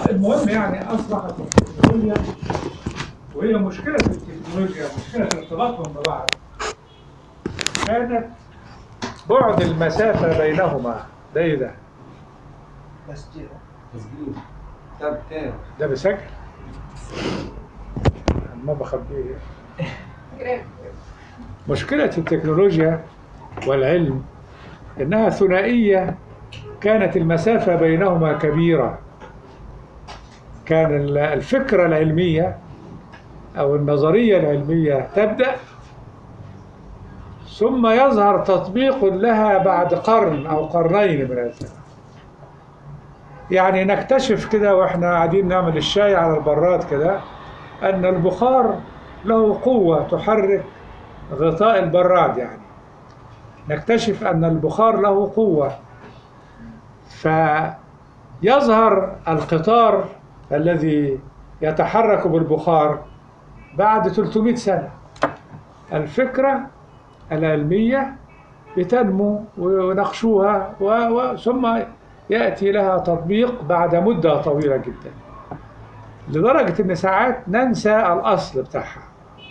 المهم يعني أصبحت التكنولوجيا وهي مشكلة التكنولوجيا مشكلة ارتباطهم ببعض كانت بعد المسافة بينهما ده إيه ده؟ تسجيل تسجيل كتاب تاني ده بسجل؟ ما بخبيه مشكلة التكنولوجيا والعلم إنها ثنائية كانت المسافة بينهما كبيرة كان ال- الفكرة العلمية أو النظرية العلمية تبدأ ثم يظهر تطبيق لها بعد قرن أو قرنين من الزمن يعني نكتشف كده واحنا قاعدين نعمل الشاي على البراد كده أن البخار له قوة تحرك غطاء البراد يعني نكتشف أن البخار له قوة فيظهر القطار الذي يتحرك بالبخار بعد 300 سنة الفكرة العلمية بتنمو ونقشوها و... و... ثم يأتي لها تطبيق بعد مدة طويلة جدا لدرجة إن ساعات ننسى الأصل بتاعها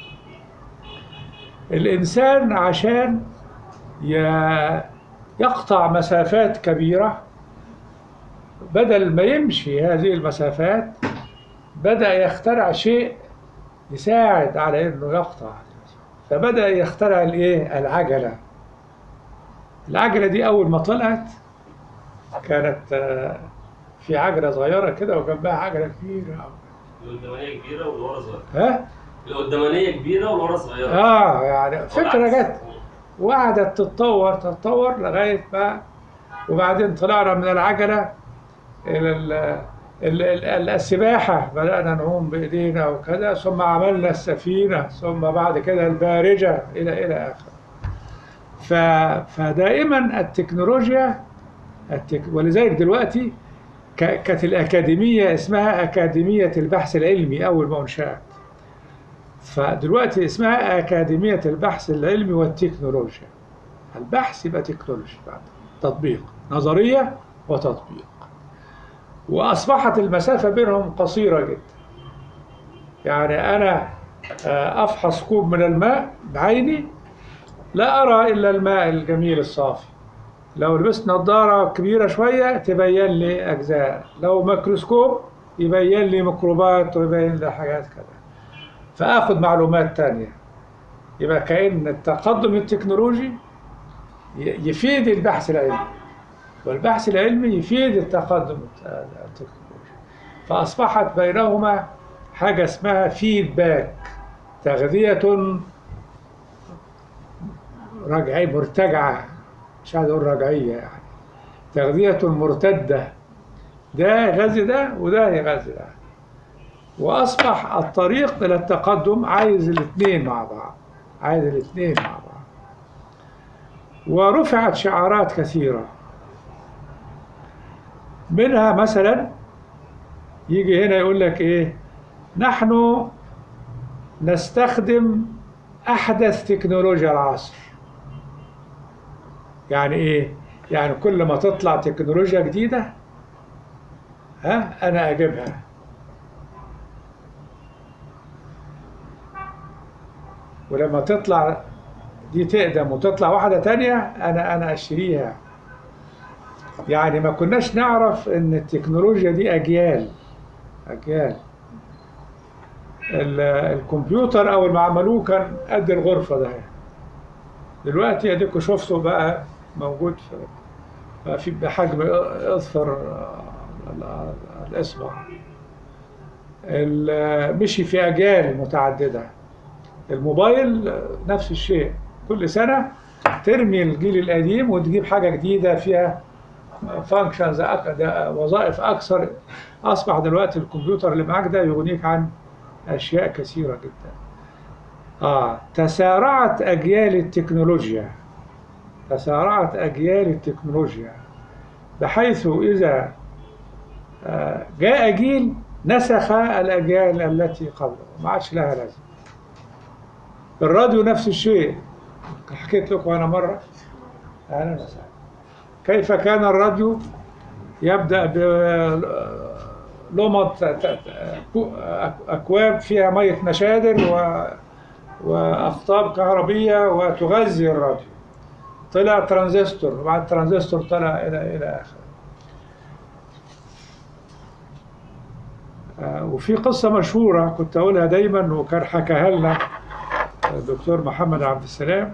الإنسان عشان ي- يقطع مسافات كبيرة بدل ما يمشي هذه المسافات بدأ يخترع شيء يساعد على إنه يقطع فبدأ يخترع الإيه؟ العجلة العجلة دي أول ما طلعت كانت آه، في عجلة صغيرة كده وجنبها عجلة كبيرة القدامانيه كبيره والورا صغيره ها؟ القدامانيه كبيره والورا صغيره اه يعني فكرة والعكس. جت وقعدت تتطور تتطور لغاية ما وبعدين طلعنا من العجلة إلى ال ال ال السباحة بدأنا نعوم بإيدينا وكذا ثم عملنا السفينة ثم بعد كده البارجة إلى إلى آخره ف فدائما التكنولوجيا التك... ولذلك دلوقتي ك- كانت الأكاديمية اسمها أكاديمية البحث العلمي أول ما أنشأت فدلوقتي اسمها أكاديمية البحث العلمي والتكنولوجيا البحث يبقى تكنولوجيا بعد تطبيق نظرية وتطبيق وأصبحت المسافة بينهم قصيرة جدا يعني أنا آه، أفحص كوب من الماء بعيني لا أرى إلا الماء الجميل الصافي لو لبست نظارة كبيرة شوية تبين لي أجزاء لو ميكروسكوب يبين لي ميكروبات ويبين لي حاجات كده فاخد معلومات تانية يبقى كأن التقدم التكنولوجي ي- يفيد البحث العلمي والبحث العلمي يفيد التقدم الت- التكنولوجي فأصبحت بينهما حاجة اسمها فيدباك تغذية رجعية مرتجعة مش عايز أقول رجعية يعني تغذية مرتدة ده يغذي ده وده يغذي ده واصبح الطريق الى التقدم عايز الاثنين مع بعض عايز الاثنين مع بعض ورفعت شعارات كثيره منها مثلا يجي هنا يقول لك ايه نحن نستخدم احدث تكنولوجيا العصر يعني ايه يعني كل ما تطلع تكنولوجيا جديده ها انا اجيبها ولما تطلع دي تقدم وتطلع واحدة تانية أنا أنا أشتريها يعني ما كناش نعرف إن التكنولوجيا دي أجيال أجيال ال- الكمبيوتر أول ما عملوه كان قد الغرفة ده دلوقتي أديكوا شفتوا بقى موجود في بقى في بحجم اظفر ال- الإصبع ال- مشي في أجيال متعددة الموبايل نفس الشيء كل سنة ترمي الجيل القديم وتجيب حاجة جديدة فيها فانكشنز وظائف أكثر أصبح دلوقتي الكمبيوتر اللي معاك ده يغنيك عن أشياء كثيرة جدا آه تسارعت أجيال التكنولوجيا تسارعت أجيال التكنولوجيا بحيث إذا آه، جاء جيل نسخ الأجيال التي قبله ما عادش لها لازمة الراديو نفس الشيء حكيت لكم أنا مرة أهلا وسهلا كيف كان الراديو يبدأ لمض ت- ت- كو- أك- اكواب فيها ميه مشادر و واقطاب كهربيه وتغذي الراديو طلع ترانزستور وبعد الترانزستور طلع الى الى اخره آه، وفي قصة مشهورة كنت أقولها دايما وكان حكاها لنا الدكتور محمد عبد السلام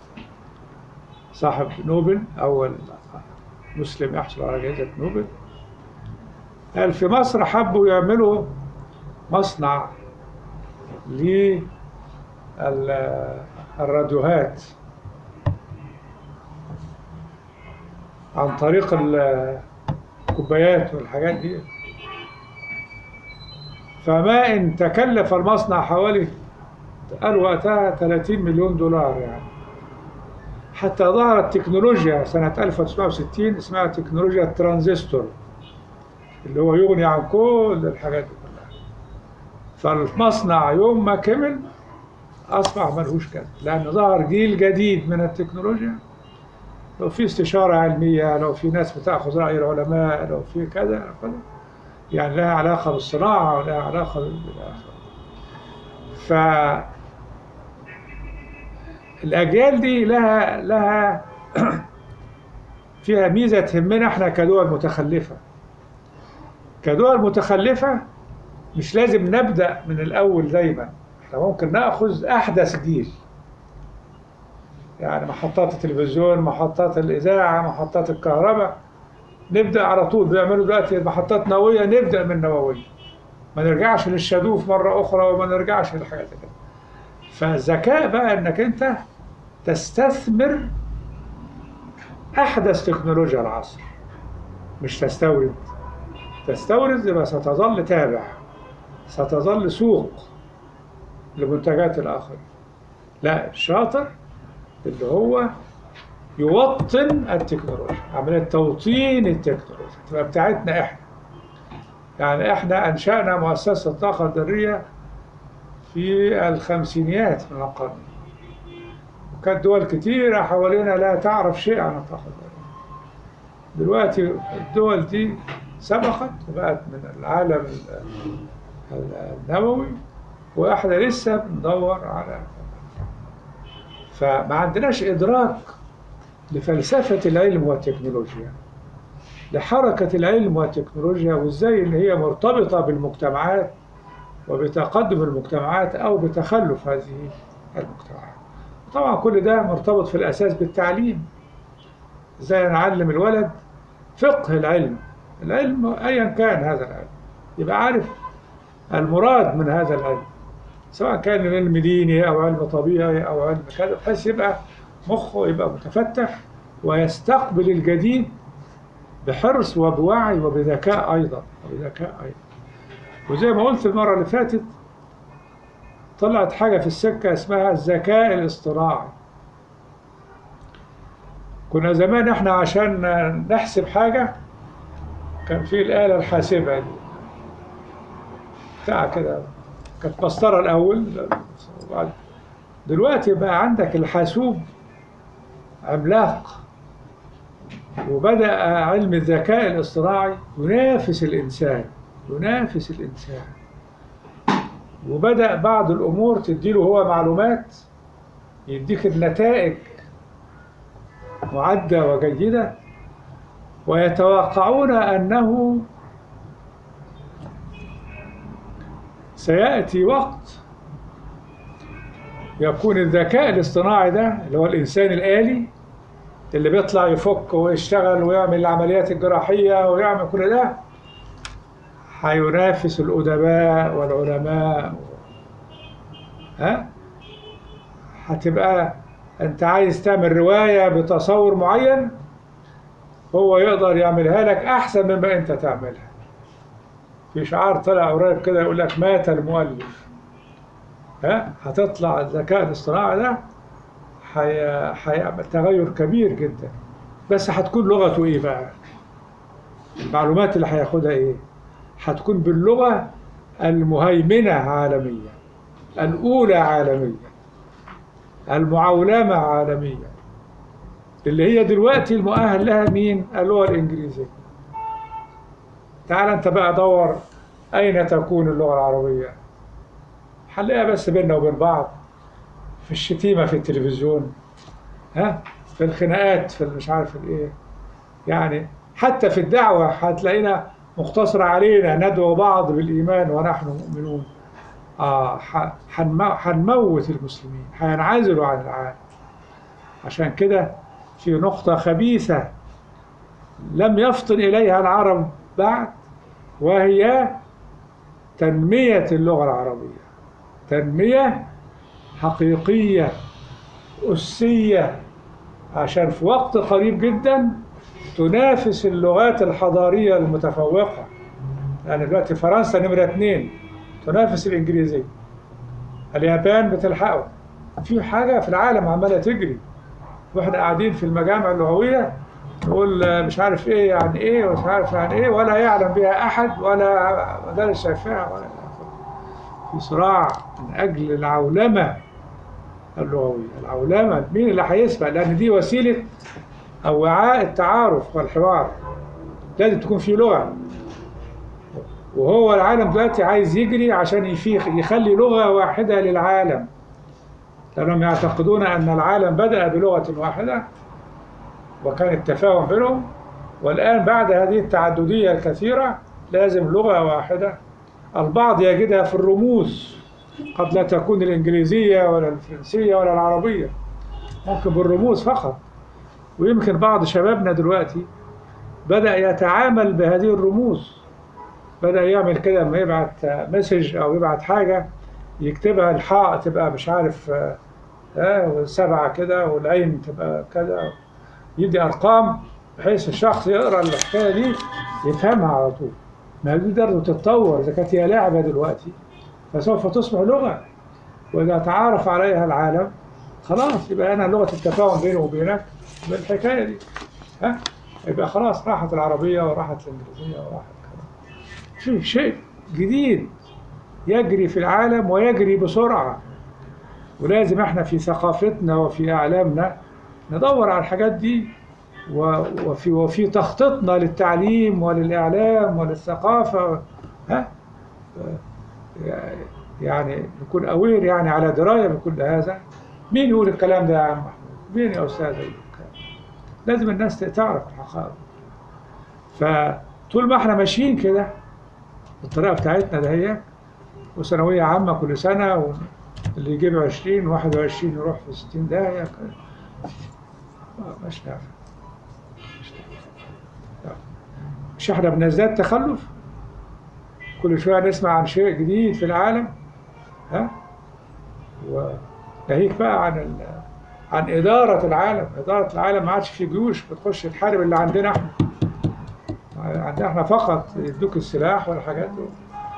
صاحب نوبل أول مسلم يحصل على جائزة نوبل قال في مصر حبوا يعملوا مصنع للراديوهات عن طريق الكوبايات والحاجات دي فما إن تكلف المصنع حوالي قال وقتها 30 مليون دولار يعني حتى ظهرت تكنولوجيا سنة 1960 اسمها تكنولوجيا الترانزستور اللي هو يغني عن كل الحاجات دي كلها فالمصنع يوم ما كمل أصبح ملهوش كده لأن ظهر جيل جديد من التكنولوجيا لو في استشارة علمية لو في ناس بتأخذ رأي العلماء لو في كذا كذا يعني لها علاقة بالصناعة ولها علاقة بالآخر ف الأجيال دي لها لها فيها ميزة تهمنا احنا كدول متخلفة كدول متخلفة مش لازم نبدأ من الأول دايما احنا ممكن نأخذ أحدث جيل يعني محطات التلفزيون محطات الإذاعة محطات الكهرباء نبدأ على طول بيعملوا دلوقتي محطات نووية نبدأ من نووية ما نرجعش للشذوذ مرة أخرى وما نرجعش للحاجات كده فالذكاء بقى إنك أنت تستثمر أحدث تكنولوجيا العصر مش تستورد تستورد يبقى ستظل تابع ستظل سوق لمنتجات الآخرين لا الشاطر اللي هو يوطن التكنولوجيا عملية توطين التكنولوجيا تبقى بتاعتنا احنا يعني احنا انشأنا مؤسسة الطاقة الذرية في الخمسينيات من القرن وكانت دول كتيرة حوالينا لا تعرف شيء عن الطاقة الذرية دلوقتي الدول دي سبقت وبقت من العالم النووي واحنا لسه بندور على فما عندناش إدراك لفلسفة العلم والتكنولوجيا لحركة العلم والتكنولوجيا وإزاي إن هي مرتبطة بالمجتمعات وبتقدم المجتمعات أو بتخلف هذه المجتمعات طبعا كل ده مرتبط في الأساس بالتعليم إزاي نعلم الولد فقه العلم العلم أيا كان هذا العلم يبقى عارف المراد من هذا العلم سواء كان علم ديني أو علم طبيعي أو علم كذا بحيث يبقى مخه يبقى متفتح ويستقبل الجديد بحرص وبوعي وبذكاء أيضا وبذكاء أيضا وزي ما قلت المرة اللي فاتت طلعت حاجة في السكة اسمها الذكاء الاصطناعي كنا زمان احنا عشان نحسب حاجة كان في الآلة الحاسبة دي بتاع كده كانت مسطرة الأول وبعد دلوقتي بقى عندك الحاسوب عملاق وبدأ علم الذكاء الاصطناعي ينافس الإنسان ينافس الإنسان وبدأ بعض الأمور تديله هو معلومات يديك النتائج معدة وجيدة ويتوقعون أنه سيأتي وقت يكون الذكاء الاصطناعي ده اللي هو الإنسان الآلي اللي بيطلع يفك ويشتغل ويعمل العمليات الجراحية ويعمل كل ده هينافس الأدباء والعلماء ها هتبقى أنت عايز تعمل رواية بتصور معين هو يقدر يعملها لك أحسن مما أنت تعملها في شعار طلع قريب كده يقول لك مات المؤلف ها هتطلع الذكاء الاصطناعي ده هيعمل تغير كبير جدا بس هتكون لغته ايه بقى المعلومات اللي هياخدها ايه هتكون باللغة المهيمنة عالميا الأولى عالميا المعولمة عالميا اللي هي دلوقتي المؤهل لها مين اللغة الإنجليزية تعال انت بقى دور أين تكون اللغة العربية؟ هنلاقيها بس بيننا وبين بعض في الشتيمة في التلفزيون ها في الخناقات في مش عارف الايه يعني حتى في الدعوة هتلاقينا مقتصرة علينا ندعو بعض بالإيمان ونحن مؤمنون آه ح- هنمو- هنموت المسلمين هينعزلوا عن العالم عشان كده في نقطة خبيثة لم يفطن إليها العرب بعد وهي تنمية اللغة العربية تنمية حقيقية أسية عشان في وقت قريب جدا تنافس اللغات الحضارية المتفوقة يعني دلوقتي فرنسا نمرة اتنين تنافس الإنجليزية اليابان بتلحقه في حاجة في العالم عمالة تجري واحنا قاعدين في المجامع اللغوية نقول آه، مش عارف ايه يعني ايه ومش عارف يعني ايه ولا يعلم بها احد ولا مدارس شايفاها ولا في صراع من اجل العولمة اللغوية العولمة مين اللي هيسبق لان دي وسيلة او وعاء التعارف والحوار لازم تكون في لغة وهو العالم دلوقتي عايز يجري عشان يفيخ يخلي لغة واحدة للعالم لأنهم يعتقدون أن العالم بدأ بلغة واحدة وكان التفاهم بينهم والآن بعد هذه التعددية الكثيرة لازم لغة واحدة البعض يجدها في الرموز قد لا تكون الإنجليزية ولا الفرنسية ولا العربية ممكن بالرموز فقط ويمكن بعض شبابنا دلوقتي بدأ يتعامل بهذه الرموز بدأ يعمل كده لما يبعت مسج أو يبعت حاجة يكتبها الحاء تبقى مش عارف آه، آه والسبعة كده والعين تبقى كذا يدي أرقام بحيث الشخص يقرأ الحكاية دي يفهمها على طول ما دي برضه تتطور إذا كانت هي لعبة دلوقتي فسوف تصبح لغة وإذا تعارف عليها العالم خلاص يبقى أنا لغة التفاهم بيني وبينك بالحكاية دي ها يبقى خلاص راحت العربية وراحت الإنجليزية وراحت كذا في شيء جديد يجري في العالم ويجري بسرعة ولازم احنا في ثقافتنا وفي اعلامنا ندور على الحاجات دي و- وفي وفي تخطيطنا للتعليم وللاعلام وللثقافة ها يعني نكون اوير يعني على دراية بكل هذا مين يقول الكلام ده يا عم محمود مين يا استاذ يقول الكلام لازم الناس تعرف الحقائق فطول ما احنا ماشيين كده بالطريقة بتاعتنا ده هي وثانوية عامة كل سنة واللي يجيب 20 21 يروح في 60 داهية ما- مش نافع مش نافع. مش احنا بنزداد تخلف كل شوية نسمع عن شيء جديد في العالم ها وناهيك بقى عن ال... عن إدارة العالم إدارة العالم ما عادش في جيوش بتخش تحارب اللي عندنا احنا عندنا احنا فقط يدوك السلاح والحاجات دي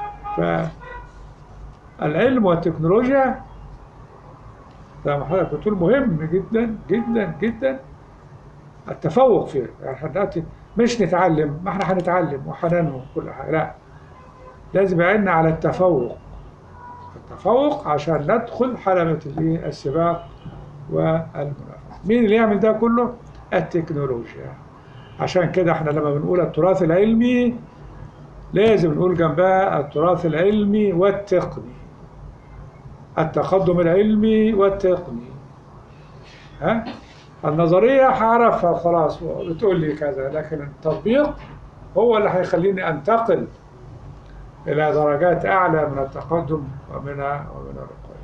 فالعلم والتكنولوجيا زي ما حضرتك بتقول مهم جدا جدا جدا التفوق فيه يعني احنا دلوقتي مش نتعلم ما احنا هنتعلم وهننمو كل حاجه لا لازم يعيننا على التفوق التفوق عشان ندخل حلبة الايه؟ السباق والمنافسة مين اللي يعمل ده كله؟ التكنولوجيا عشان كده احنا لما بنقول التراث العلمي لازم نقول جنبها التراث العلمي والتقني التقدم العلمي والتقني ها النظرية هعرفها خلاص بتقول لي كذا لكن التطبيق هو اللي هيخليني انتقل إلى درجات أعلى من التقدم ومن ومن الرقي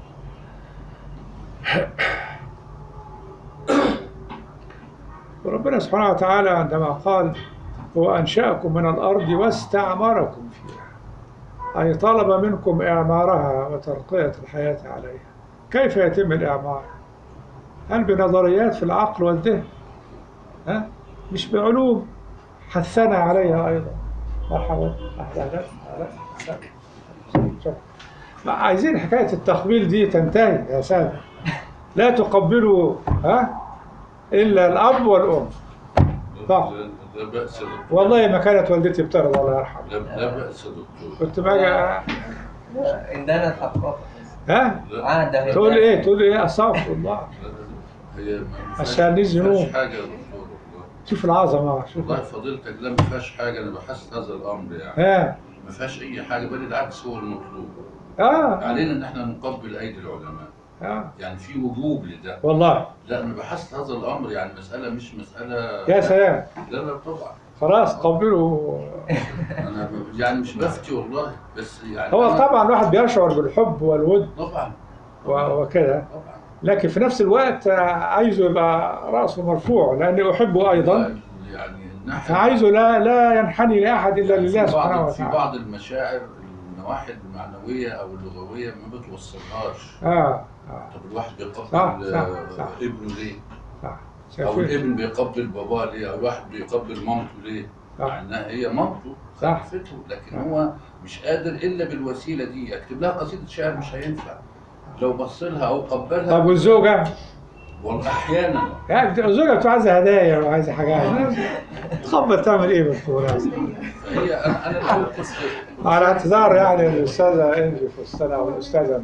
وربنا سبحانه وتعالى عندما قال هو أنشأكم من الأرض واستعمركم فيها أي طلب منكم إعمارها وترقية الحياة عليها كيف يتم الإعمار؟ هل بنظريات في العقل والذهن؟ ها؟ مش بعلوم حثنا عليها أيضا مرحبا أهلا أهلا أهلا أهلا شكرا. ما عايزين حكاية التقبيل دي تنتهي يا سادة لا تقبلوا ها إلا الأب والأم طبعا. لا لا بأس يا دكتور والله ما كانت والدتي بترضى الله يرحمها لا لا بأس يا دكتور كنت باجي عندنا ثقافة ها لا عادة تقول ايه تقول ايه استغفر الله لا لا هي ما فيهاش- عشان نيجي ما فيهاش نوم. حاجة يا دكتور والله شوف العظمه شوف والله فضيلتك لا ما فيهاش حاجة أنا بحس هذا الأمر يعني ها ما فيهاش اي حاجه بل العكس هو المطلوب اه علينا ان احنا نقبل ايدي العلماء اه يعني في وجوب لده والله لا انا بحثت هذا الامر يعني مساله مش مساله يا سلام لا لا طبعا خلاص قبلوا انا ب- يعني مش بفتي والله بس يعني هو أنا- طبعا الواحد بيشعر بالحب والود طبعا و- وكده طبعا لكن في نفس الوقت آه، عايزه يبقى راسه مرفوع لاني احبه ايضا يعني الناحيه فعايزه لا لا ينحني لاحد الا لله في سبحانه بعض في وتعالى بعض المشاعر النواحي المعنويه او اللغويه ما بتوصلهاش اه اه طب الواحد بيقبل صح، صح، آه، صح. ابنه ليه؟ صح او شايفين الابن بيقبل باباه ليه؟ او الواحد بيقبل مامته ليه؟ صح. مع انها هي مامته صح. خلفته لكن صح. هو مش قادر الا بالوسيله دي يكتب لها قصيده شعر مش هينفع لو بص لها او قبلها طب والزوجه والله احيانا يعني الزوجه بتبقى عايزه هدايا وعايزه حاجات تخبط تعمل ايه بالفورة فهي انا انا لو كنت على اعتذار يعني الاستاذه انجي فستانة او الاستاذه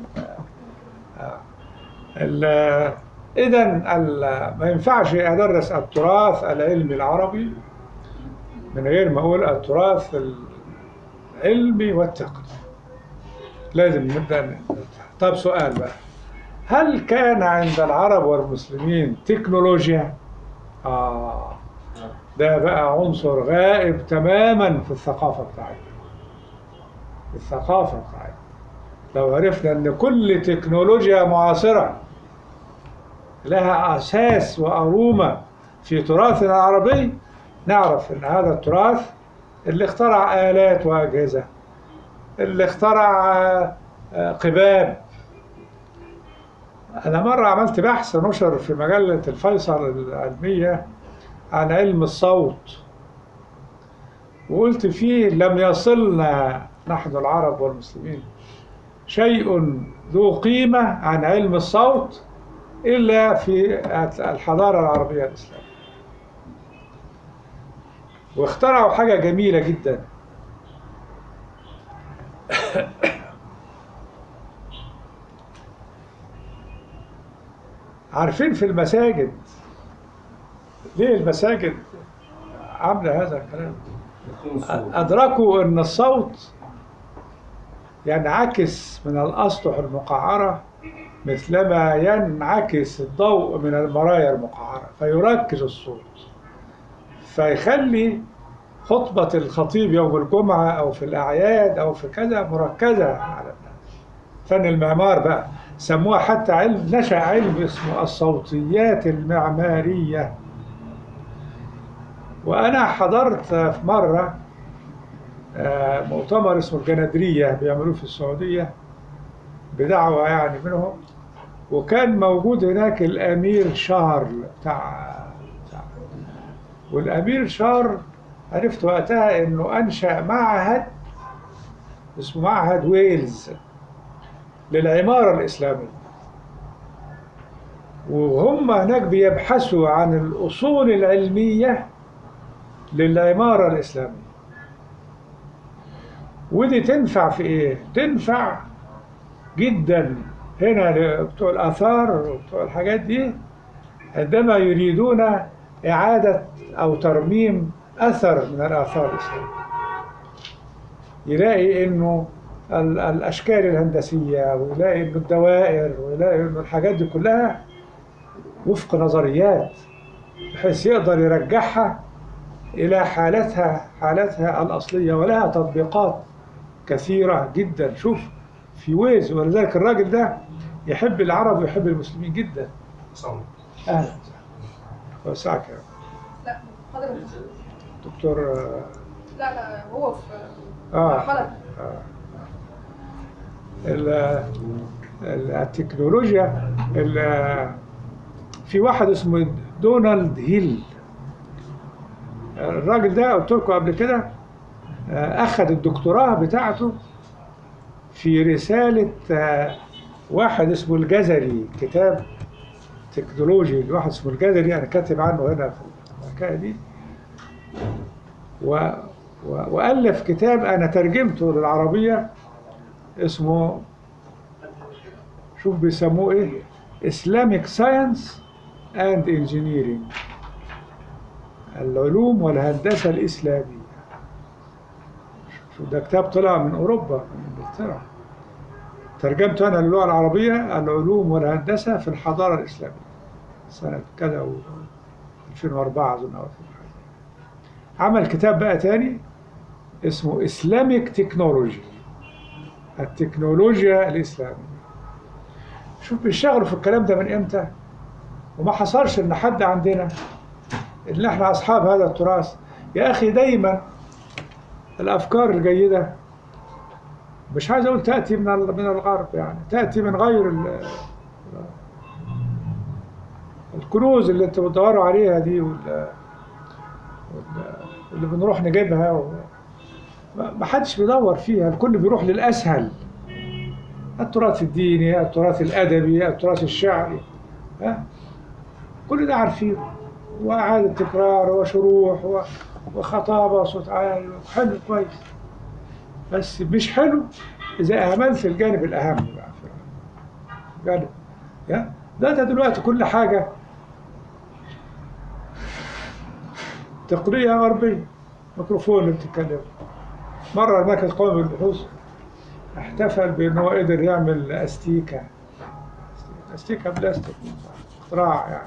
اذا ما ينفعش ادرس التراث العلمي العربي من غير ما اقول التراث العلمي والتقني لازم نبدا نفتح. طب سؤال بقى هل كان عند العرب والمسلمين تكنولوجيا؟ آه ده بقى عنصر غائب تماما في الثقافة بتاعتنا في الثقافة بتاعتنا لو عرفنا ان كل تكنولوجيا معاصرة لها اساس وارومة في تراثنا العربي نعرف ان هذا التراث اللي اخترع آلات وأجهزة اللي اخترع آه، آه، قباب أنا مرة عملت بحث نشر في مجلة الفيصل العلمية عن علم الصوت وقلت فيه لم يصلنا نحن العرب والمسلمين شيء ذو قيمة عن علم الصوت إلا في الحضارة العربية الإسلامية واخترعوا حاجة جميلة جدا عارفين في المساجد ليه المساجد عاملة هذا الكلام أدركوا أن الصوت ينعكس من الأسطح المقعرة مثلما ينعكس الضوء من المرايا المقعرة فيركز الصوت فيخلي خطبة الخطيب يوم الجمعة أو في الأعياد أو في كذا مركزة على الناس فن المعمار بقى سموها حتى علم نشأ علم اسمه الصوتيات المعمارية وأنا حضرت في مرة آه، مؤتمر اسمه الجنادرية بيعملوه في السعودية بدعوة يعني منهم وكان موجود هناك الأمير شارل بتاع, بتاع والأمير شارل عرفت وقتها إنه أنشأ معهد اسمه معهد ويلز للعمارة الإسلامية وهم هناك بيبحثوا عن الأصول العلمية للعمارة الإسلامية ودي تنفع في إيه؟ تنفع جدا هنا بتوع الآثار وبتوع الحاجات دي عندما يريدون إعادة أو ترميم أثر من الآثار الإسلامية يلاقي إنه ال- الأشكال الهندسية ويلاقي إنه الدوائر ويلاقي إنه الحاجات دي كلها وفق نظريات بحيث يقدر يرجعها إلى حالتها حالتها الأصلية ولها تطبيقات كثيرة جدا شوف في ويز ولذلك الراجل ده يحب العرب ويحب المسلمين جدا أهلا وسعك يا لا حضرتك دكتور آه، لا لا هو في آه. مرحلة ال- ال- التكنولوجيا ال- في واحد اسمه دونالد هيل الراجل ده قلت لكم قبل كده آه، أخذ الدكتوراه بتاعته في رسالة آه، واحد اسمه الجزري كتاب تكنولوجي واحد اسمه الجزري أنا كاتب عنه هنا في الحكاية دي و و- وألف كتاب أنا ترجمته للعربية اسمه شوف بيسموه إيه Islamic Science and Engineering العلوم والهندسة الإسلامية شوف ده كتاب طلع من أوروبا من إنجلترا ترجمته أنا للغة العربية العلوم والهندسة في الحضارة الإسلامية سنة كذا و 2004 أظن أو 2005. عمل كتاب بقى تاني اسمه إسلاميك تكنولوجي التكنولوجيا الإسلامية شوف بيشتغلوا في الكلام ده من إمتى وما حصلش إن حد عندنا إن إحنا أصحاب هذا التراث يا أخي دايما الأفكار الجيدة مش عايز أقول تأتي من ال- من الغرب يعني تأتي من غير ال- الكنوز اللي انتوا بتدوروا عليها دي وال وال- واللي بنروح نجيبها و... ما ما حدش بيدور فيها الكل بيروح للأسهل التراث الديني التراث الأدبي التراث الشعري ها كل ده عارفينه وإعادة تكرار وشروح و... وخطابة وصوت عالي حلو كويس بس مش حلو إذا أهملت الجانب الأهم بقى في الجانب يا ده ده دلوقتي كل حاجة تقنية غربية ميكروفون اللي بتتكلم مرة المركز القومي للبحوث احتفل بأنه قدر يعمل أستيكة أستيكة بلاستيك اختراع يعني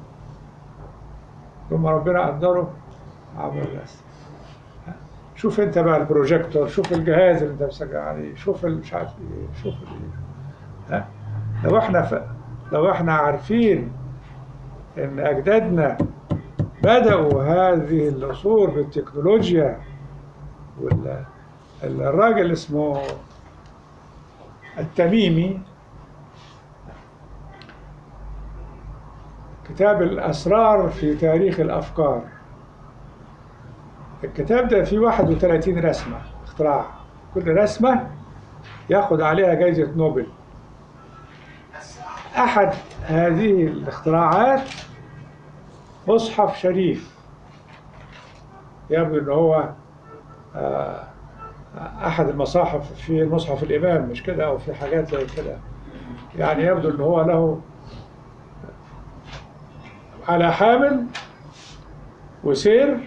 ثم ربنا قدره عمل بلاستيك شوف انت بقى البروجيكتور شوف الجهاز اللي انت مسجل عليه شوف ال- مش عارف ايه شوف ال- ها لو احنا ف... لو احنا عارفين ان اجدادنا بدأوا هذه العصور بالتكنولوجيا وال الراجل اسمه التميمي كتاب الأسرار في تاريخ الأفكار الكتاب ده فيه 31 رسمة اختراع كل رسمة ياخد عليها جائزة نوبل أحد هذه الاختراعات مصحف شريف يبدو ان هو آه، احد المصاحف في مصحف الامام مش كده او في حاجات زي كده يعني يبدو ان هو له على حامل وسير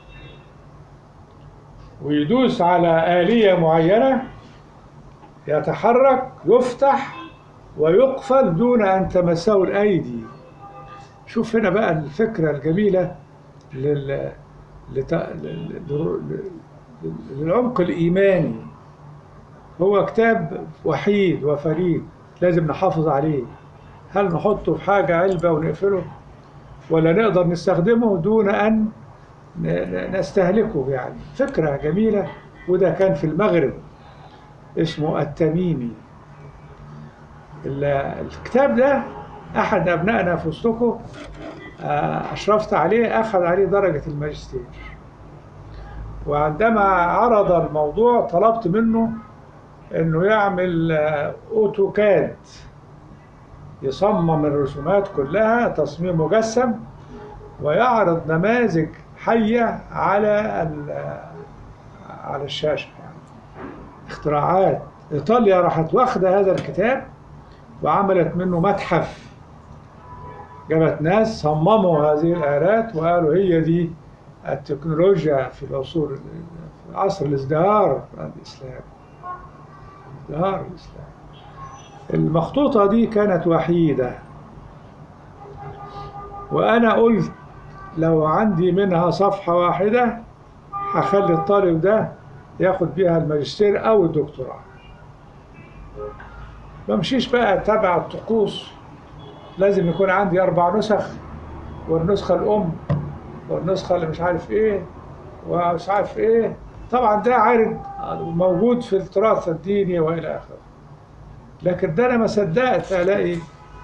ويدوس على آلية معينة يتحرك يفتح ويقفل دون أن تمسه الأيدي شوف هنا بقى الفكرة الجميلة لل... لت... لل... لل... للعمق الإيماني هو كتاب وحيد وفريد لازم نحافظ عليه هل نحطه في حاجة علبة ونقفله ولا نقدر نستخدمه دون أن ن- ن- نستهلكه يعني فكرة جميلة وده كان في المغرب اسمه التميمي ال- الكتاب ده أحد أبنائنا في وسطكم آه، أشرفت عليه أخذ عليه درجة الماجستير وعندما عرض الموضوع طلبت منه انه يعمل آه، اوتوكاد يصمم الرسومات كلها تصميم مجسم ويعرض نماذج حية على ال- على الشاشة يعني اختراعات إيطاليا راحت واخدة هذا الكتاب وعملت منه متحف جابت ناس صمموا هذه الآلات وقالوا هي دي التكنولوجيا في العصور في عصر الازدهار الإسلامي ازدهار الإسلام المخطوطة دي كانت وحيدة وأنا قلت لو عندي منها صفحة واحدة هخلي الطالب ده ياخد بيها الماجستير أو الدكتوراه بمشيش بقى أتبع الطقوس لازم يكون عندي أربع نسخ والنسخة الأم والنسخة اللي مش عارف إيه ومش عارف إيه طبعا ده عارض موجود في التراث الديني وإلى آخره لكن ده أنا ما صدقت ألاقي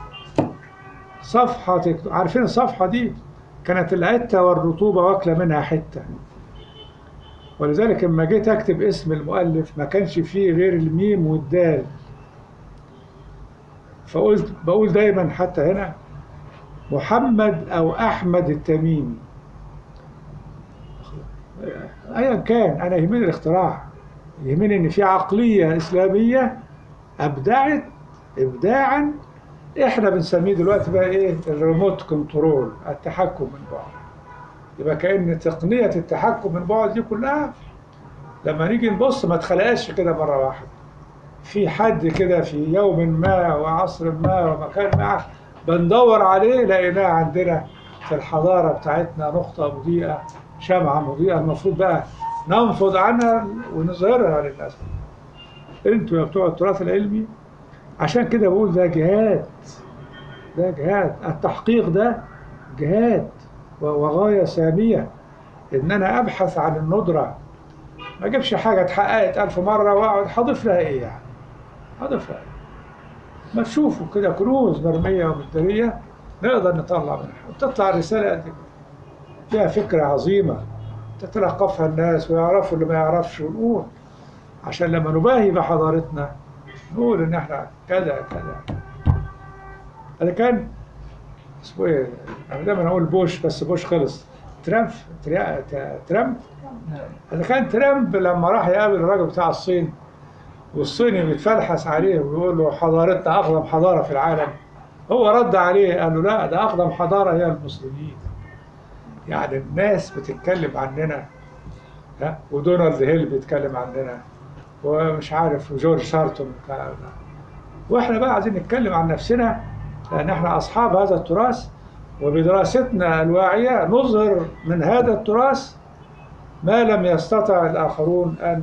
صفحة تك- عارفين الصفحة دي كانت العتة والرطوبة واكلة منها حتة ولذلك لما جيت أكتب اسم المؤلف ما كانش فيه غير الميم والدال فقلت بقول دايما حتى هنا محمد أو أحمد التميمي أيا كان أنا يهمني الاختراع يهمني إن في عقلية إسلامية أبدعت إبداعا إحنا بنسميه دلوقتي بقى إيه الريموت كنترول التحكم من بعد يبقى كأن تقنية التحكم من بعد دي كلها لما نيجي نبص ما اتخلقش كده مرة واحدة في حد كده في يوم ما وعصر ما ومكان ما بندور عليه لقيناه عندنا في الحضارة بتاعتنا نقطة مضيئة شمعة مضيئة المفروض بقى ننفض عنها ونظهرها للناس انتوا يا بتوع التراث العلمي عشان كده بقول ده جهاد ده جهاد التحقيق ده جهاد و- وغاية سامية إن أنا أبحث عن الندرة ما أجيبش حاجة اتحققت ألف مرة وأقعد هضيف لها إيه يعني؟ هضيف لها إيه؟ ما تشوفوا كده كنوز مرمية ومدارية نقدر نطلع منها وتطلع الرسالة قد كده فيها فكرة عظيمة تتلقفها الناس ويعرفوا اللي ما يعرفش ونقول عشان لما نباهي بحضارتنا نقول إن إحنا كذا كذا هذا كان اسمه إيه؟ أنا دايما أقول بوش بس بوش خلص ترامب تريا- ت- ترامب هذا كان ترامب لما راح يقابل الراجل بتاع الصين والصيني بيتفلحس عليه ويقول له حضارتنا أقدم حضارة في العالم هو رد عليه قال له لا ده أقدم حضارة هي المسلمين يعني الناس بتتكلم عننا ها ودونالد هيل بيتكلم عننا ومش عارف وجورج سارتون بتاع- واحنا بقى عايزين نتكلم عن نفسنا لان احنا اصحاب هذا التراث وبدراستنا الواعيه نظهر من هذا التراث ما لم يستطع الاخرون ان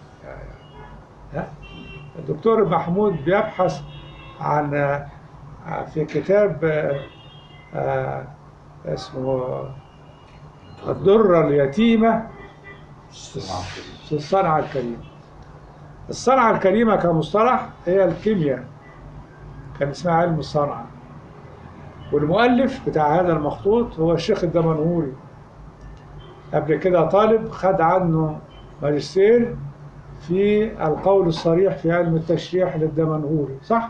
ها؟ الدكتور محمود بيبحث عن آه، في كتاب آه، آه، اسمه الدرة اليتيمة في الصنعة الكريمة الصنعة الكريمة كمصطلح هي الكيمياء كان اسمها علم الصنعة والمؤلف بتاع هذا المخطوط هو الشيخ الدمنهوري قبل كده طالب خد عنه ماجستير في القول الصريح في علم التشريح للدمنهوري صح؟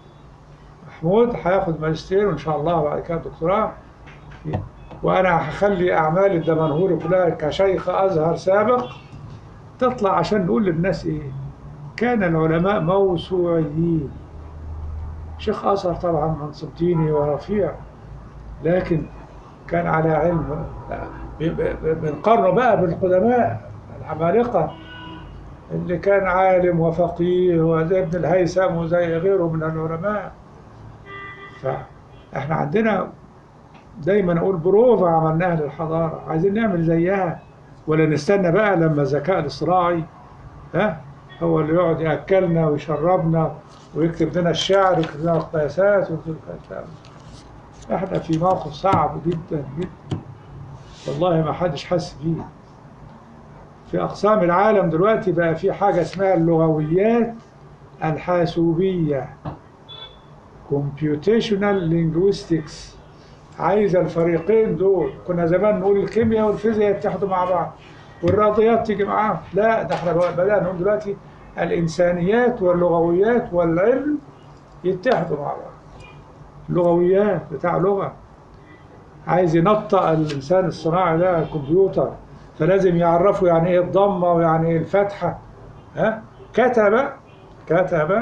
محمود هياخد ماجستير وان شاء الله بعد كده دكتوراه في- وانا هخلي اعمال الدمنهوري كلها كشيخ ازهر سابق تطلع عشان نقول للناس ايه كان العلماء موسوعيين شيخ أزهر طبعا منصب ديني ورفيع لكن كان على علم ب- ب- بنقارنه بقى بالقدماء العمالقة اللي كان عالم وفقيه وزي ابن الهيثم وزي غيره من العلماء فاحنا عندنا دايما نقول بروفا عملناها للحضارة عايزين نعمل زيها ولا نستنى بقى لما الذكاء الاصطناعي ها هو اللي يقعد ياكلنا ويشربنا ويكتب لنا الشعر ويكتب لنا القياسات ويكتب لنا الكلام احنا في موقف صعب جدا جدا والله ما حدش حس بيه في اقسام العالم دلوقتي بقى في حاجه اسمها اللغويات الحاسوبيه computational linguistics عايزه الفريقين دول كنا زمان نقول الكيمياء والفيزياء يتحدوا مع بعض والرياضيات تيجي معاهم لا ده احنا بقى- بدأنا نقول دلوقتي الإنسانيات واللغويات والعلم يتحدوا مع بعض اللغويات بتاع لغة عايز ينطق الإنسان الصناعي ده الكمبيوتر فلازم يعرفوا يعني إيه الضمة ويعني إيه الفتحة ها كتب كتب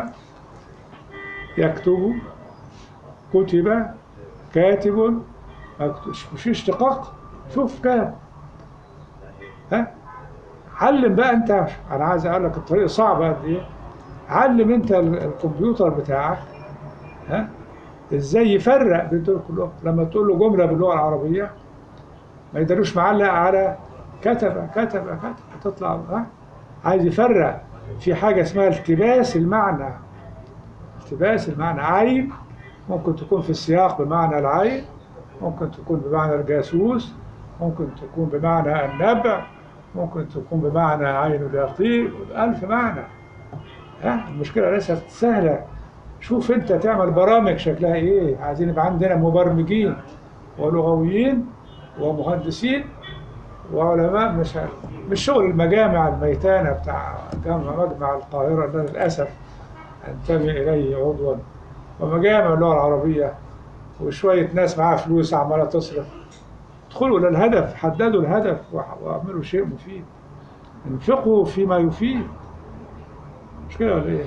يكتب كتب كاتب مكتوب مش اشتقاق شوف كام ها علم بقى انت انا عايز اقول لك الطريق صعب قد ايه علم انت ال- الكمبيوتر بتاعك ها ازاي يفرق بين دول كلهم لما تقول له جمله باللغه العربيه ما يقدروش معلق على كتب كتب كتب تطلع ها عايز يفرق في حاجه اسمها التباس المعنى التباس المعنى عين ممكن تكون في السياق بمعنى العين ممكن تكون بمعنى الجاسوس ممكن تكون بمعنى النبع ممكن تكون بمعنى عين اليقين ألف معنى ها المشكلة ليست سهلة شوف انت تعمل برامج شكلها ايه عايزين يبقى عندنا مبرمجين ولغويين ومهندسين وعلماء مش مش شغل المجامع الميتانة بتاع جامع مجمع القاهرة اللي أنا للأسف أنتمي إليه عضوا ومجامع اللغة العربية وشوية ناس معاها فلوس عمالة تصرف ادخلوا للهدف حددوا الهدف وح- واعملوا شيء مفيد انفقوا فيما يفيد مش كده ولا ايه؟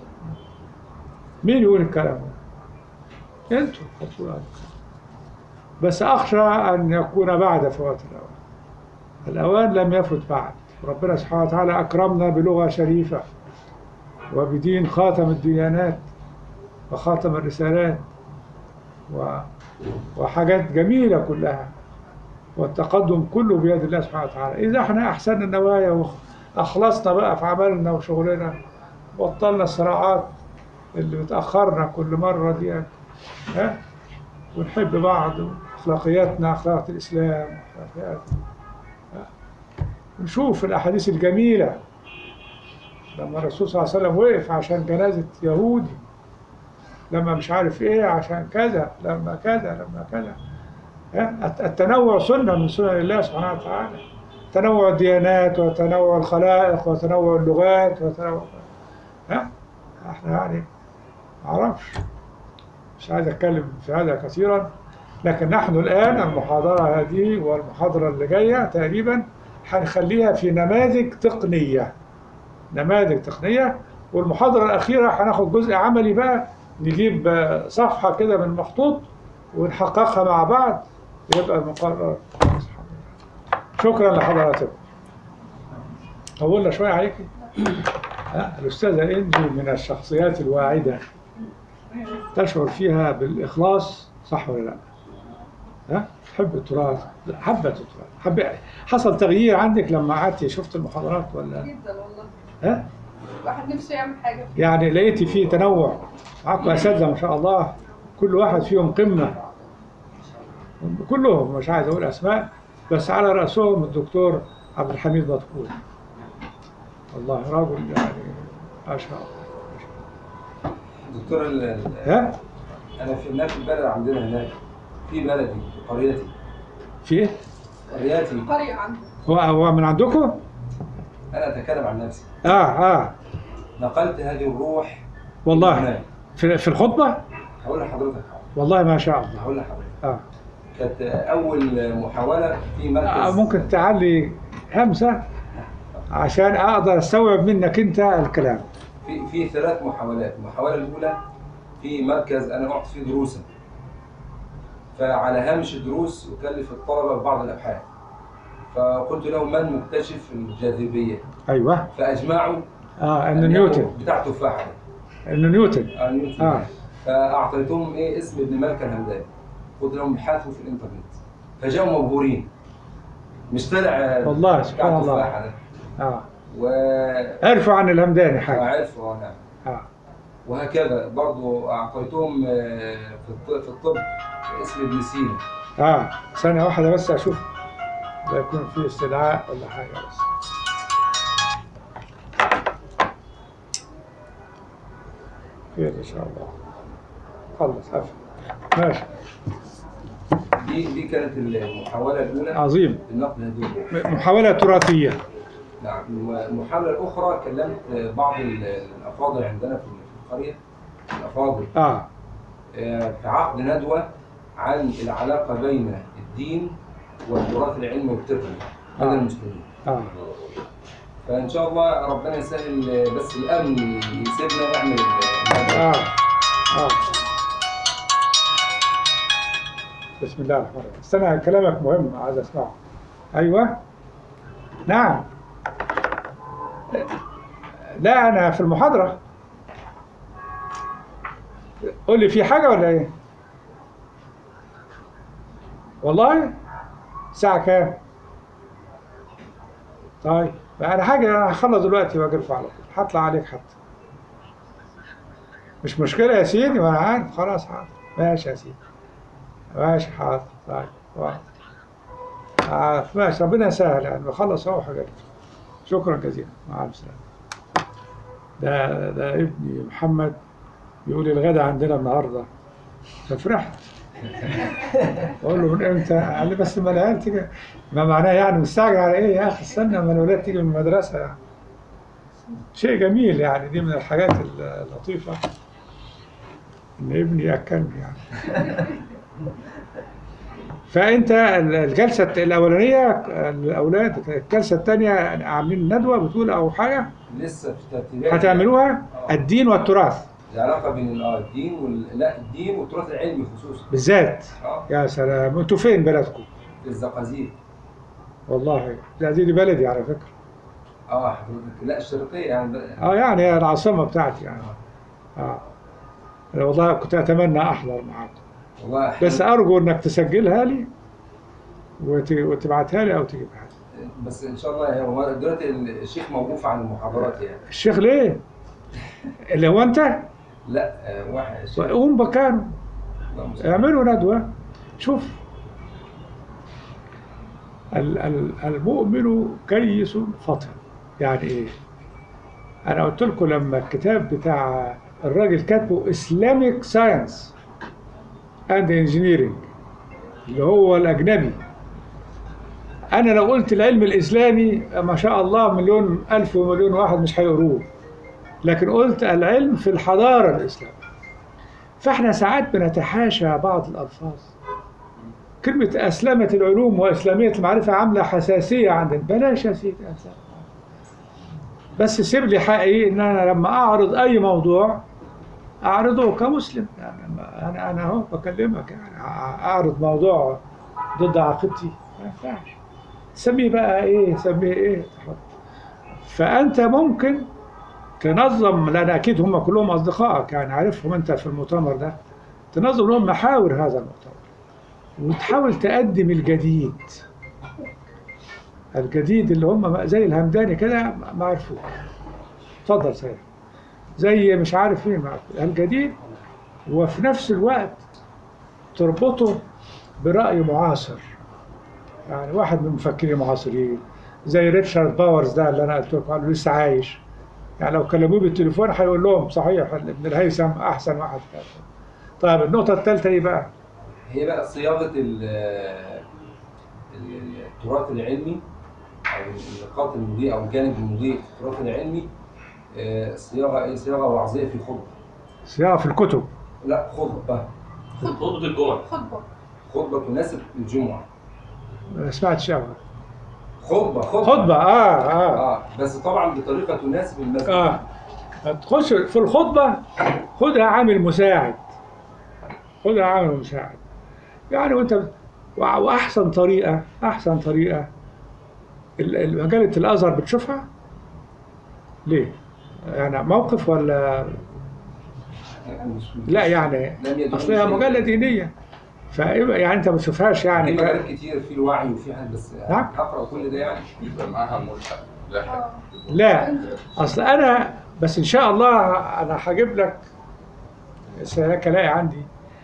مين يقول الكلام ده؟ انتوا هتقولوا هذا الكلام. بس اخشى ان يكون بعد فوات الاوان الاوان لم يفت بعد ربنا سبحانه وتعالى أكرمنا بلغة شريفة وبدين خاتم الديانات وخاتم الرسالات و... وحاجات جميلة كلها والتقدم كله بيد الله سبحانه وتعالى إذا احنا أحسننا النوايا وأخلصنا بقى في عملنا وشغلنا بطلنا الصراعات اللي بتأخرنا كل مرة دي ها ونحب بعض أخلاقياتنا أخلاق الإسلام أخلاقيات ها؟ نشوف الأحاديث الجميلة لما الرسول صلى الله عليه وسلم وقف عشان جنازة يهودي لما مش عارف ايه عشان كذا لما كذا لما كذا ها؟ الت- التنوع سنة من سنن الله سبحانه وتعالى تنوع الديانات وتنوع الخلائق وتنوع اللغات وتنوع ها احنا يعني معرفش مش عايز اتكلم في هذا كثيرا لكن نحن الان المحاضرة هذه والمحاضرة اللي جاية تقريبا هنخليها في نماذج تقنية نماذج تقنية والمحاضرة الأخيرة هناخد جزء عملي بقى نجيب آه، صفحة كده من مخطوط ونحققها مع بعض يبقى المقرر شكرا لحضراتكم طولنا شوية عليكي ها، الأستاذة إنجي من الشخصيات الواعدة تشعر فيها بالإخلاص صح ولا لا؟ ها؟ تحب التراث حبت التراث حب حصل تغيير عندك لما قعدتي شفت المحاضرات ولا جدا والله ها؟ الواحد نفسه يعمل حاجه يعني لقيتي فيه تنوع معاكم اساتذه ما شاء الله كل واحد فيهم قمه كلهم مش عايز اقول اسماء بس على راسهم الدكتور عبد الحميد مدخول والله رجل يعني ما شاء الله دكتور ال- ال- ها انا في هناك في البلد عندنا هناك في بلدي في قريتي في ايه قريتي قريه عنده هو هو من عندكم انا اتكلم عن نفسي اه اه نقلت هذه الروح والله هناك في, في الخطبه هقول لحضرتك والله ما شاء الله هقول لحضرتك اه كانت اول محاوله في آه، مركز ممكن تعلي همسه عشان اقدر استوعب منك انت الكلام في في ثلاث محاولات المحاوله الاولى في مركز انا اعطي فيه دروسا فعلى هامش الدروس اكلف الطلبه ببعض الابحاث فقلت لهم من مكتشف الجاذبيه ايوه فاجمعوا اه ان أن نيوتن يكون بتاع تفاحه ان نيوتن آه، نيوتن آه. فاعطيتهم ايه اسم ابن مالك الهمداني قلت لهم ابحثوا في الانترنت فجاءوا مبهورين مش طلع آه، والله بتاع سبحان الله. التفاحة ده اه وعرفوا عرفوا عن الهمداني حاجه نعم اه وهكذا برضو اعطيتهم آه، في الط- في الطب اسم ابن سينا اه ثانيه واحده بس اشوف لا يكون في استدعاء ولا حاجه بس خير ان شاء الله خلص قفل ماشي دي دي كانت المحاوله الاولى عظيم لنقل هذه الروح محاولة تراثية نعم المحاولة الأخرى كلمت بعض ال- الأفاضل عندنا في القرية الأفاضل اه آه، في عقد ندوة عن العلاقة بين الدين والتراث العلمي والتقني بين آه. المسلمين اه فإن شاء الله ربنا يسهل آه، بس الأمن يسيبنا نعمل الندوة. اه اه بسم الله الرحمن الرحيم استنى كلامك مهم عايز اسمعه ايوه نعم لا انا في المحاضرة قول لي في حاجة ولا ايه والله الساعة كام طيب انا حاجة انا هخلص دلوقتي واجي ارفع على طول هطلع عليك حتى مش مشكلة يا سيدي ما أنا عارف خلاص حاضر ماشي يا سيدي ماشي حاضر طيب واحد. آه ماشي ربنا يسهل يعني بخلص أهو حاجات شكرا جزيلا مع ألف سلامة ده ده ابني محمد بيقول لي الغدا عندنا النهارده ففرحت بقول له من امتى؟ قال لي بس ما العيال تيجي ما معناه يعني مستعجل على ايه يا اخي استنى ما الولاد تيجي من المدرسه يعني شيء جميل يعني دي من الحاجات اللطيفة إن ابني يأكلني يعني فأنت الجلسة الأولانية الأولاد الجلسة الثانية عاملين ندوة بتقول أو حاجة لسه في ترتيبات هتعملوها الدين والتراث العلاقة بين ال- آه، الدين وال... لا الدين والتراث العلمي خصوصا بالذات اه يا سلام أنتوا فين بلدكم؟ في الزقازيق والله لا دي, دي بلدي على فكرة اه حضرتك لا الشرقيه يعني بقى- اه يعني هي العاصمة بتاعتي يعني اه أنا والله كنت أتمنى أحضر معاكم والله بس أرجو إنك تسجلها لي وت- وتبعتها لي أو تجيبها لي بس ان شاء الله هو دلوقتي الشيخ موقوف عن المحاضرات يعني الشيخ ليه؟ اللي هو أنت لا آه، واحد الشيخ قوم مكانه اللهم صل. اعملوا ندوة شوف ال- ال- المؤمن كيس فطن يعني ايه انا قلت لكم لما الكتاب بتاع الراجل كاتبه اسلاميك ساينس اند انجينيرنج اللي هو الاجنبي انا لو قلت العلم الاسلامي ما شاء الله مليون الف ومليون واحد مش هيقروه لكن قلت العلم في الحضاره الاسلاميه فاحنا ساعات بنتحاشى بعض الالفاظ كلمة أسلمت العلوم وإسلامية المعرفة عاملة حساسية عندنا بلاش يا سيدي أسلم. بس سيب لي حقي إن أنا لما أعرض أي موضوع أعرضه كمسلم يعني ما- أنا أنا أهو بكلمك يعني أع- أعرض موضوع ضد عقيدتي ما ينفعش سميه بقى إيه سميه إيه تحط. فأنت ممكن تنظم لان اكيد هم كلهم اصدقائك يعني عارفهم انت في المؤتمر ده تنظم لهم محاور هذا المؤتمر وتحاول تقدم الجديد الجديد اللي هم زي الهمداني كده ما عرفوش اتفضل سيد زي مش عارف ايه ما عرفوش. الجديد وفي نفس الوقت تربطه برأي معاصر يعني واحد من المفكرين المعاصرين زي ريتشارد باورز ده اللي انا قلت لكم عنه لسه عايش يعني لو كلموه بالتليفون هيقول لهم صحيح ابن الهيثم احسن واحد كان طيب النقطه الثالثه ايه بقى؟ هي بقى صياغه ال- ال- التراث العلمي او النقاط المضيئه او الجانب المضيء في التراث العلمي آه، صياغه ايه صياغه وعظيه في خطبه صياغه في الكتب لا خطبه خطبة الجمعة خطبة خطبه تناسب الجمعه ما سمعتش أبدا. خطبه خطبه خطبه اه اه اه بس طبعا بطريقه تناسب المسجد اه تخش في الخطبه خدها عامل مساعد خدها عامل مساعد يعني وانت وع- واحسن طريقه احسن طريقه ال- ال- مجله الازهر بتشوفها ليه؟ يعني موقف ولا مش- لا يعني لم يدعو اصلها شيء. مجله دينيه فيبقى يعني انت ما تشوفهاش في يعني مجالات كتير في الوعي وفي حاجه بس نعم. هقرا كل ده يعني يبقى معاها ملحق لاحق اه لا اصل انا بس ان شاء الله انا هجيب لك سياك الاقي عندي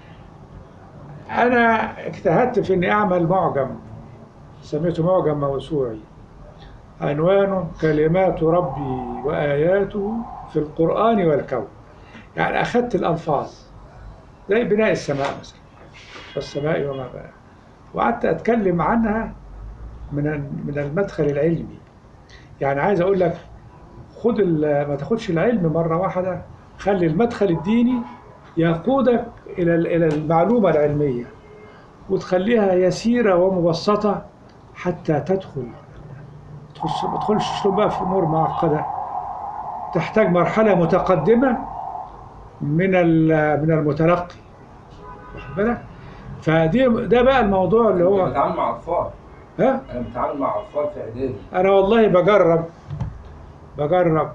انا اجتهدت في اني اعمل معجم سميته معجم موسوعي عنوانه كلمات ربي واياته في القران والكون يعني اخذت الالفاظ زي بناء السماء مثلا والسماء وما بناها وقعدت اتكلم عنها من من المدخل العلمي يعني عايز اقول لك خد ال- ما تاخدش العلم مره واحده خلي المدخل الديني يقودك الى ال- الى المعلومه العلميه وتخليها يسيره ومبسطه حتى تدخل تخش ما تدخلش بقى في امور معقده تحتاج مرحله متقدمه من ال- من المتلقي واخد بالك فدي ده بقى الموضوع اللي انا هو بتعامل مع اطفال ها انا بتعامل مع اطفال في اعدادي انا والله بجرب بجرب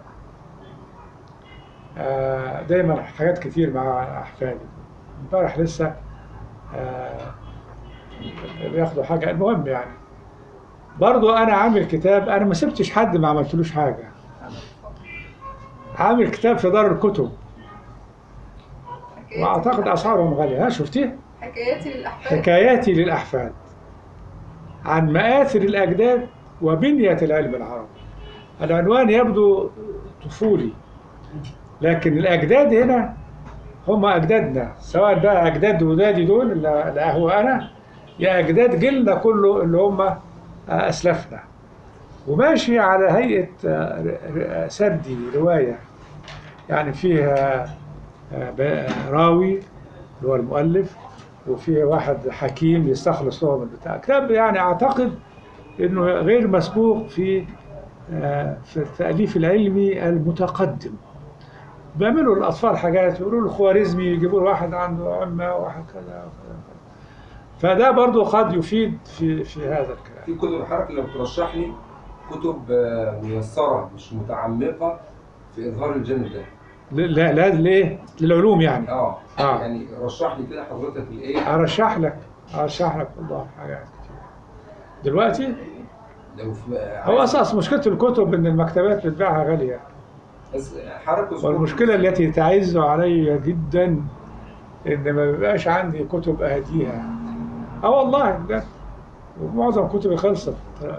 آه، دايما حاجات كتير مع احفادي امبارح لسه آه، بياخدوا حاجه المهم يعني برضو انا عامل كتاب انا ما سبتش حد ما عملتلوش حاجه عامل كتاب في دار الكتب حكاياتي واعتقد للأحفاد. اسعارهم غاليه ها شفتيه حكاياتي للأحفاد حكاياتي للأحفاد عن مآثر الأجداد وبنية العلم العربي العنوان يبدو طفولي لكن الأجداد هنا هم أجدادنا سواء بقى أجداد ولادي دول اللي اللي هو أنا يا أجداد جيلنا كله اللي هم أسلافنا وماشي على هيئة آه، ر- ر- سردي رواية يعني فيها آه، ب- راوي اللي هو المؤلف وفيه واحد حكيم يستخلص له من البتاع كتاب يعني اعتقد انه غير مسبوق في آه، في التاليف العلمي المتقدم بيعملوا للاطفال حاجات يقولوا له خوارزمي يجيبوا له واحد عنده عمه وواحد كذا وكذا وكذا. فده برضه قد يفيد في في هذا الكلام في كتب حضرتك لو ترشح لي كتب آه، ميسره مش متعمقه في اظهار الجانب ده لا لا ليه؟ للعلوم يعني اه آه. يعني رشح لي كده حضرتك الايه ارشح لك ارشح لك والله حاجات كتير دلوقتي لو في هو اساس مشكله الكتب ان المكتبات بتبيعها غاليه بس حركه سكوت- والمشكله التي تعز علي جدا ان ما بيبقاش عندي كتب اهديها اه والله بجد ومعظم كتبي خلصت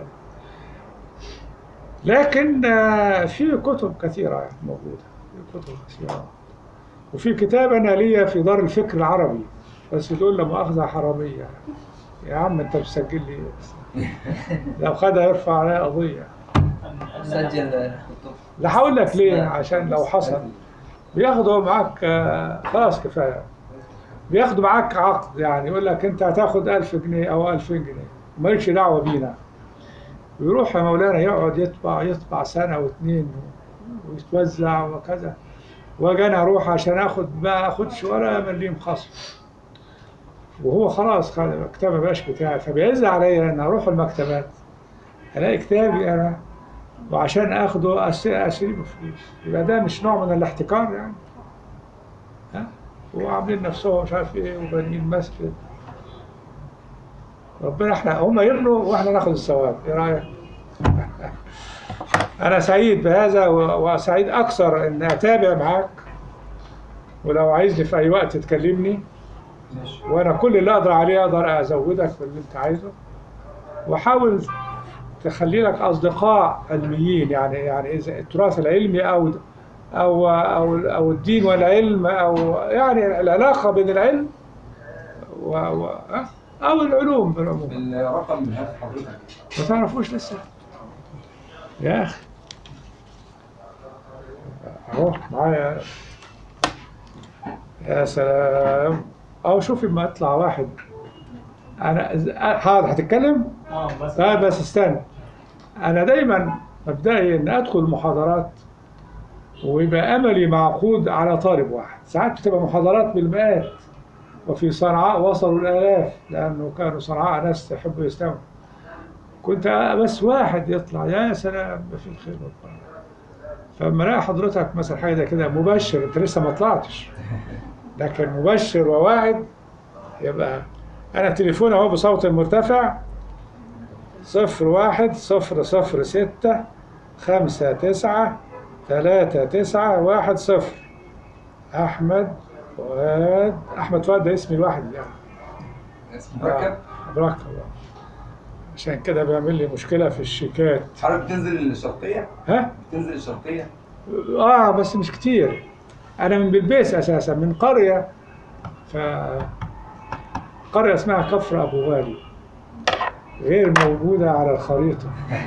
لكن آه، في كتب كثيره يعني موجوده في كتب كثيره وفي كتاب انا ليا في دار الفكر العربي بس تقول لا مؤاخذه حراميه يا عم انت مسجل لي لو خدها يرفع عليا قضيه سجل خطوط لا هقول لك ليه عشان لو حصل بياخدوا معاك آه، خلاص كفايه بياخدوا معاك عقد يعني يقول لك انت هتاخد 1000 جنيه او 2000 جنيه مالكش دعوه بينا ويروح يا مولانا يقعد يطبع يطبع سنه واثنين ويتوزع وكذا واجي انا اروح عشان اخد ما اخدش ولا مليم خصم وهو خلاص خلاص الكتاب ما بقاش بتاعي فبيعز عليا ان اروح المكتبات الاقي كتابي انا وعشان اخده أس- اشتري بفلوس يبقى ده مش نوع من الاحتكار يعني ها وعاملين نفسهم مش عارف ايه وبانيين مسجد ربنا احنا هم يغنوا واحنا ناخد الثواب ايه رايك؟ انا سعيد بهذا و- وسعيد اكثر ان اتابع معاك ولو عايزني في اي وقت تكلمني ماشي وانا كل اللي اقدر عليه اقدر ازودك في اللي انت عايزه وحاول تخلي لك اصدقاء علميين يعني يعني اذا التراث العلمي او او او او الدين والعلم او يعني العلاقه بين العلم و و او العلوم بالعموم الرقم من هات حضرتك ما تعرفوش لسه يا اخي اهو معايا يا سلام اهو شوفي ما يطلع واحد انا حاضر هتتكلم اه بس طيب بس استنى انا دايما مبدئي ان ادخل محاضرات ويبقى املي معقود على طالب واحد ساعات بتبقى محاضرات بالمئات وفي صنعاء وصلوا الالاف لانه كانوا صنعاء ناس تحب يستمعوا كنت بس واحد يطلع يا سلام ما في الخير والبركه فلما الاقي حضرتك مثلا حاجه زي كده مبشر انت لسه ما طلعتش لكن مبشر وواعد يبقى انا تليفون اهو بصوت مرتفع صفر واحد صفر صفر ستة خمسة تسعة ثلاثة تسعة واحد صفر أحمد فؤاد أحمد فؤاد ده اسمي الواحد يعني اسم مركب بركة عشان كده بيعمل لي مشكلة في الشيكات حضرتك بتنزل الشرقيه ها؟ بتنزل الشرقيه آه بس مش كتير أنا من بلبيس أساسا من قرية ف قرية اسمها كفر أبو غالي غير موجودة على الخريطة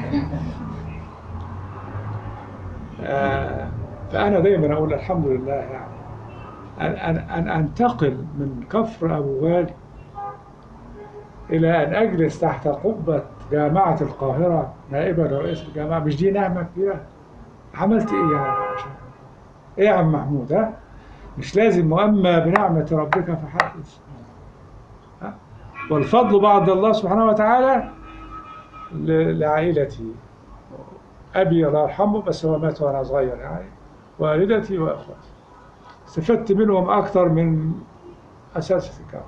آه فأنا دايما أقول الحمد لله يعني أن, أن, أن أنتقل من كفر أبو غالي إلى أن أجلس تحت قبة جامعة القاهرة نائبا رئيس الجامعة مش دي نعمة كبيرة عملت إيه يعني عشان إيه يا عم محمود ها مش لازم مؤمى بنعمة ربك فحدث ها؟ والفضل بعد الله سبحانه وتعالى ل- لعائلتي أبي الله يرحمه بس هو مات وأنا صغير يعني والدتي وأخواتي استفدت منهم أكثر من أساتذة الجامعة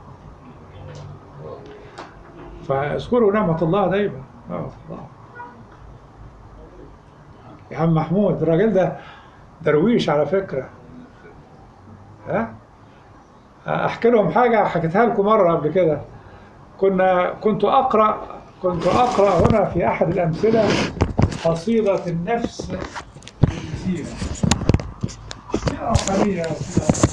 فاذكروا نعمة الله دايما نعمة الله يا عم محمود الراجل ده درويش على فكرة ها احكي لهم حاجة حكيتها لكم مرة قبل كده كنا كنت اقرأ كنت اقرأ هنا في احد الامثلة قصيدة النفس الجزيرة قصيدة قليلة كده